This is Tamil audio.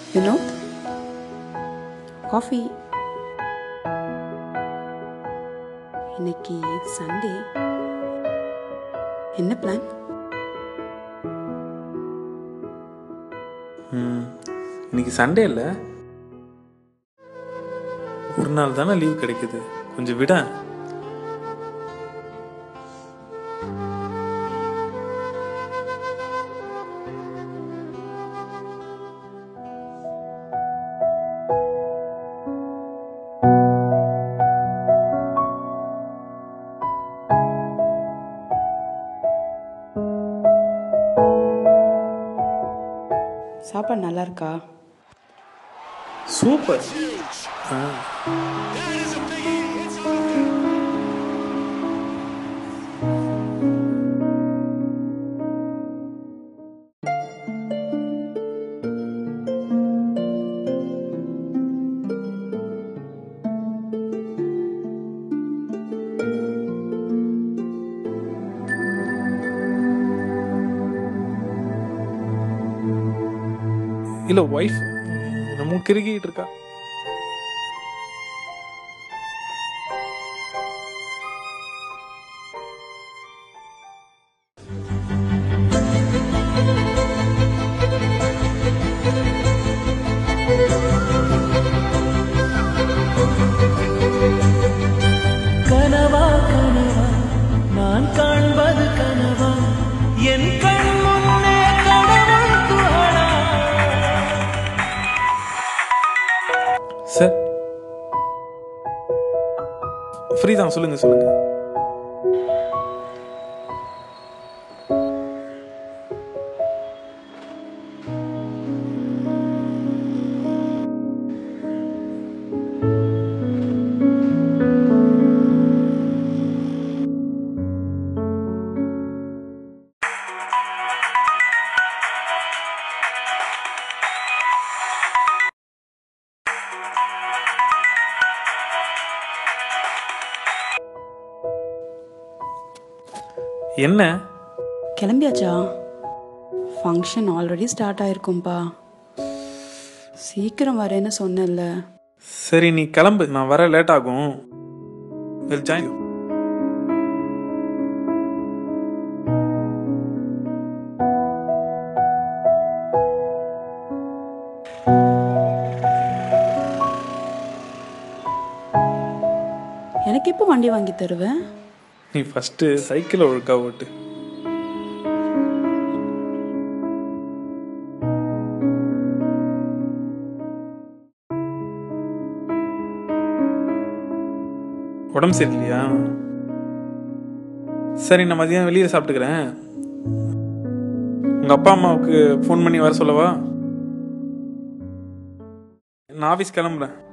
வினோத் காஃபி இன்னைக்கு சண்டே என்ன பிளான் ம், இன்னைக்கு சண்டே இல்லை ஒரு நாள் தானே லீவ் கிடைக்குது கொஞ்சம் விட சாப்பாடு நல்லா இருக்கா சூப்பர் ஆ இல்ல ஒய்ஃப் நம்ம கிறுக்கிட்டு இருக்கா கனவா கனவா நான் காண்பது கனவா என் கண் முன்னே கடவுள் துகளா சார் ஃப்ரீ தான் சொல்லுங்க சொல்லுங்க என்ன கிளம்பியாச்சா ஃபங்க்ஷன் ஆல்ரெடி ஸ்டார்ட் ஆயிருக்கும்பா சீக்கிரம் வரேன்னு சொன்னேன்ல சரி நீ கிளம்பு நான் வர லேட் ஆகும் வில் ஜாயின் எனக்கு எப்போ வண்டி வாங்கி தருவேன் நீ ஃபர்ஸ்ட் சைக்கிளை ஒழுக்கா ஓட்டு உடம்பு சரியில்லையா சரி நான் மதியம் வெளியே சாப்பிட்டுக்கிறேன் உங்க அப்பா அம்மாவுக்கு ஃபோன் பண்ணி வர சொல்லவா நான் ஆஃபீஸ் கிளம்புறேன்